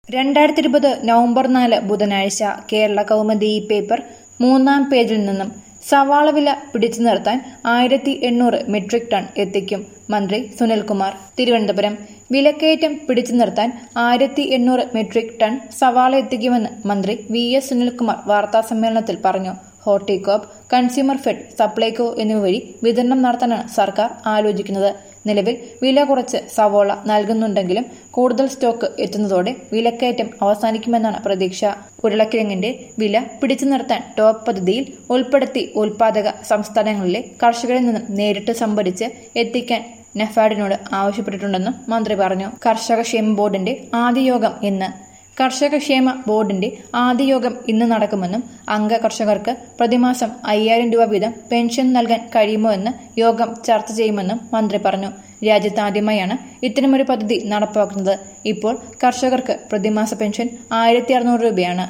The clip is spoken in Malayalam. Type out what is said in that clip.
രണ്ടായിരത്തി ഇരുപത് നവംബർ നാല് ബുധനാഴ്ച കേരള കൗമുദി ഈ പേപ്പർ മൂന്നാം പേജിൽ നിന്നും സവാള വില പിടിച്ചു നിർത്താൻ ആയിരത്തി എണ്ണൂറ് മെട്രിക് ടൺ എത്തിക്കും മന്ത്രി സുനിൽകുമാർ തിരുവനന്തപുരം വിലക്കയറ്റം പിടിച്ചു നിർത്താൻ ആയിരത്തി എണ്ണൂറ് മെട്രിക് ടൺ സവാള എത്തിക്കുമെന്ന് മന്ത്രി വി എസ് സുനിൽകുമാർ വാർത്താസമ്മേളനത്തിൽ പറഞ്ഞു ഹോർട്ടികോപ്പ് കൺസ്യൂമർ ഫെഡ് സപ്ലൈകോ എന്നിവ വഴി വിതരണം നടത്താനാണ് സർക്കാർ ആലോചിക്കുന്നത് നിലവിൽ വില കുറച്ച് സവോള നൽകുന്നുണ്ടെങ്കിലും കൂടുതൽ സ്റ്റോക്ക് എത്തുന്നതോടെ വിലക്കയറ്റം അവസാനിക്കുമെന്നാണ് പ്രതീക്ഷ ഉരുളക്കിഴങ്ങിന്റെ വില പിടിച്ചു നിർത്താൻ ടോപ്പ് പദ്ധതിയിൽ ഉൾപ്പെടുത്തി ഉൽപാദക സംസ്ഥാനങ്ങളിലെ കർഷകരിൽ നിന്നും നേരിട്ട് സംഭരിച്ച് എത്തിക്കാൻ നെഫാഡിനോട് ആവശ്യപ്പെട്ടിട്ടുണ്ടെന്നും മന്ത്രി പറഞ്ഞു കർഷക ക്ഷേമ ബോർഡിന്റെ ആദ്യ യോഗം ഇന്ന് കർഷക ക്ഷേമ ബോർഡിന്റെ ആദ്യ യോഗം ഇന്ന് നടക്കുമെന്നും അംഗ കർഷകർക്ക് പ്രതിമാസം അയ്യായിരം രൂപ വീതം പെൻഷൻ നൽകാൻ കഴിയുമോ എന്ന് യോഗം ചർച്ച ചെയ്യുമെന്നും മന്ത്രി പറഞ്ഞു രാജ്യത്ത് ആദ്യമായാണ് ഇത്തരമൊരു പദ്ധതി നടപ്പാക്കുന്നത് ഇപ്പോൾ കർഷകർക്ക് പ്രതിമാസ പെൻഷൻ ആയിരത്തി അറുന്നൂറ് രൂപയാണ്